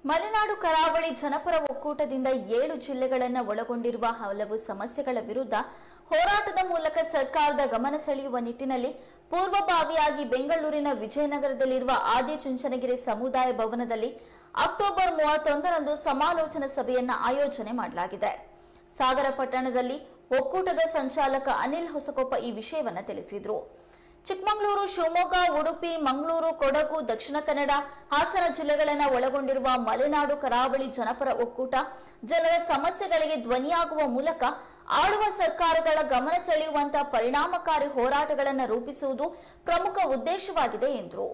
ಮಲೆನಾಡು ಕರಾವಳಿ ಜನಪರ ಒಕ್ಕೂಟದಿಂದ ಏಳು ಜಿಲ್ಲೆಗಳನ್ನು ಒಳಗೊಂಡಿರುವ ಹಲವು ಸಮಸ್ಯೆಗಳ ವಿರುದ್ಧ ಹೋರಾಟದ ಮೂಲಕ ಸರ್ಕಾರದ ಗಮನ ಸೆಳೆಯುವ ನಿಟ್ಟಿನಲ್ಲಿ ಪೂರ್ವಭಾವಿಯಾಗಿ ಬೆಂಗಳೂರಿನ ವಿಜಯನಗರದಲ್ಲಿರುವ ಆದಿಚುಂಚನಗಿರಿ ಸಮುದಾಯ ಭವನದಲ್ಲಿ ಅಕ್ಟೋಬರ್ ಮೂವತ್ತೊಂದರಂದು ಸಮಾಲೋಚನಾ ಸಭೆಯನ್ನ ಆಯೋಜನೆ ಮಾಡಲಾಗಿದೆ ಸಾಗರ ಪಟ್ಟಣದಲ್ಲಿ ಒಕ್ಕೂಟದ ಸಂಚಾಲಕ ಅನಿಲ್ ಹೊಸಕೊಪ್ಪ ಈ ವಿಷಯವನ್ನ ತಿಳಿಸಿದ್ರು ಚಿಕ್ಕಮಗಳೂರು ಶಿವಮೊಗ್ಗ ಉಡುಪಿ ಮಂಗಳೂರು ಕೊಡಗು ದಕ್ಷಿಣ ಕನ್ನಡ ಹಾಸನ ಜಿಲ್ಲೆಗಳನ್ನು ಒಳಗೊಂಡಿರುವ ಮಲೆನಾಡು ಕರಾವಳಿ ಜನಪರ ಒಕ್ಕೂಟ ಜನರ ಸಮಸ್ಯೆಗಳಿಗೆ ಧ್ವನಿಯಾಗುವ ಮೂಲಕ ಆಳುವ ಸರ್ಕಾರಗಳ ಗಮನ ಸೆಳೆಯುವಂತಹ ಪರಿಣಾಮಕಾರಿ ಹೋರಾಟಗಳನ್ನು ರೂಪಿಸುವುದು ಪ್ರಮುಖ ಉದ್ದೇಶವಾಗಿದೆ ಎಂದರು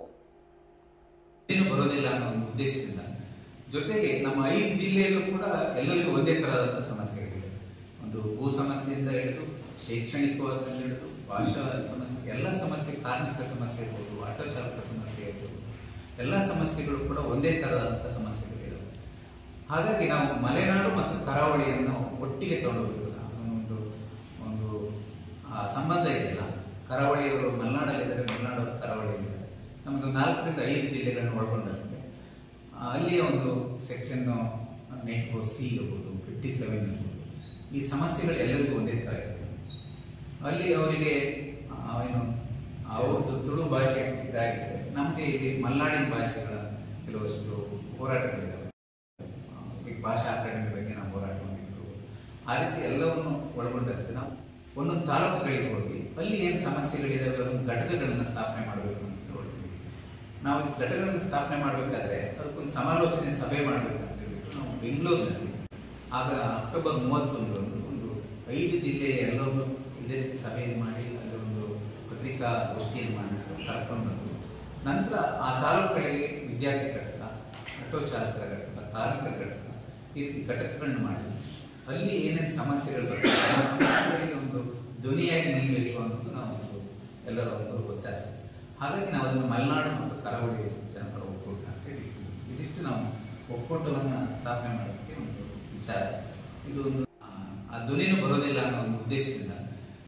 ಏನು ಬರೋದಿಲ್ಲ ಅನ್ನೋ ಒಂದು ಉದ್ದೇಶದಿಂದ ಜೊತೆಗೆ ನಮ್ಮ ಐದು ಜಿಲ್ಲೆಯಲ್ಲೂ ಕೂಡ ಎಲ್ಲರಿಗೂ ಒಂದೇ ತರಹದ ಸಮಸ್ಯೆಗಳಿವೆ ಒಂದು ಭೂ ಸಮಸ್ಯೆಯಿಂದ ಹಿಡಿದು ಶೈಕ್ಷಣಿಕವಾಗಿ ಹಿಡಿದು ಭಾಷಾ ಸಮಸ್ಯೆ ಎಲ್ಲ ಸಮಸ್ಯೆ ಕಾರ್ಮಿಕ ಸಮಸ್ಯೆ ಇರ್ಬೋದು ಆಟೋ ಚಾಲಕ ಸಮಸ್ಯೆ ಇರ್ಬೋದು ಎಲ್ಲ ಸಮಸ್ಯೆಗಳು ಕೂಡ ಒಂದೇ ತರಹದಂತ ಸಮಸ್ಯೆಗಳಿವೆ ಹಾಗಾಗಿ ನಾವು ಮಲೆನಾಡು ಮತ್ತು ಕರಾವಳಿಯನ್ನು ಒಟ್ಟಿಗೆ ತಗೊಂಡೋಗ್ಬೇಕು ಸಹ ಒಂದು ಒಂದು ಆ ಸಂಬಂಧ ಇದೆಯಲ್ಲ ಕರಾವಳಿಯವರು ಮಲೆನಾಡಲ್ಲಿದ್ದಾರೆ ಮಲೆನಾಡು ಕರಾವಳಿಯಲ್ಲಿದ್ದಾರೆ ನಮಗೆ ನಾಲ್ಕರಿಂದ ಐದು ಜಿಲ್ಲೆಗಳನ್ನು ಒಳಗೊಂಡಿರುತ್ತೆ ಆ, ಅಲ್ಲಿಯ ಒಂದು ಸೆಕ್ಷನ್ ನೆಟ್ ಸಿ ಇರ್ಬೋದು ಫಿಫ್ಟಿ ಸೆವೆನ್ ಇರ್ಬೋದು ಈ ಸಮಸ್ಯೆಗಳು ಎಲ್ಲರಿಗೂ ಒಂದೇ ತರ ಇರ್ತದೆ ಅಲ್ಲಿ ಅವರಿಗೆ ಆ, ಏನು ಅವ್ರದ್ದು ತುಳು ಭಾಷೆ ಇದಾಗಿದೆ ನಮಗೆ ಇಲ್ಲಿ ಮಲೆನಾಡಿನ ಭಾಷೆಗಳ ಕೆಲವಷ್ಟು ಹೋರಾಟಗಳಿದ್ದಾವೆ ಆ, ಈ ಭಾಷಾ ಅಕಾಡೆಮಿ ಬಗ್ಗೆ ನಾವು ಹೋರಾಟ ಮಾಡಿದ್ರು ಆ ರೀತಿ ಎಲ್ಲವನ್ನು ಒಳಗೊಂಡಂತೆ ನಾವು ಒಂದೊಂದು ತಾಲೂಕುಗಳಿಗೆ ಹೋಗಿ ಅಲ್ಲಿ ಏನು ಸಮಸ್ಯೆಗಳಿದಾವೆ ಒಂದೊಂದು ಘಟಕಗಳನ್ನ ಸ್ಥಾಪನೆ ಮಾಡಬೇಕು ಅಂತ ಹೊರಟಿದ್ವಿ ನಾವು ಈ ಘಟಕಗಳನ್ನು ಸ್ಥಾಪನೆ ಮಾಡಬೇಕಾದ್ರೆ ಅದಕ್ಕೊಂದು ಸಮಾಲೋಚನೆ ಸಭೆ ಮಾಡಬೇಕಂತ ಹೇಳ್ಬಿಟ್ಟು ನಾವು ಬೆಂಗಳೂರಿನಲ್ಲಿ ಆಗ ಅಕ್ಟೋಬರ್ ಮೂವತ್ತೊಂದರಂದು ಒಂದು ಐದು ಜಿಲ್ಲೆಯ ಎಲ್ಲರೂ ಇದೇ ರೀತಿ ಸಭೆಯನ್ನು ಮಾಡಿ ಅಲ್ಲಿ ಒಂದು ಪತ್ರಿಕಾ ಗೋಷ್ಠಿಯನ್ನು ಮಾಡಿಬಿಟ್ಟು ಕರ್ಕೊಂಡು ಬಂದು ನಂತರ ಆ ತಾಲೂಕುಗಳಿಗೆ ವಿದ್ಯಾರ್ಥಿ ಘಟಕ ಆಟೋ ಚಾಲಕರ ಘಟಕ ಕಾರ್ಮಿಕರ ಘಟಕ ಈ ರೀತಿ ಘಟಕಗಳನ್ನು ಮಾಡಿ ಅಲ್ಲಿ ಏನೇನು ಸಮಸ್ಯೆಗಳು ಬರ್ತವೆ ಆ ಸಮಸ್ಯೆಗಳಿಗೆ ಒಂದು ಧ್ವನಿಯಾಗಿ ನಿಲ್ಲಬೇಕು ಅನ್ನೋದು ನಾವು ಒಂದು ಎಲ್ಲರ ಒಂದು ಒತ್ತಾಸ ಹಾಗಾಗಿ ನಾವು ಅದನ್ನು ಮಲೆನಾಡು ಮತ್ತು ಕರಾವಳಿ ಜನಪರ ಒಕ್ಕೂಟ ಅಂತ ಹೇಳಿ ಇದಿಷ್ಟು ನಾವು ಒಕ್ಕೂಟವನ್ನ ಸ್ಥಾಪನೆ ಮಾಡೋದಕ್ಕೆ ಒಂದು ವಿಚಾರ ಇದು ಒಂದು ಆ, ಆ ಧ್ವನಿನೂ ಬರೋದಿಲ್ಲ ಅನ್ನೋ ಒಂದು ಉದ್ದೇಶದಿಂದ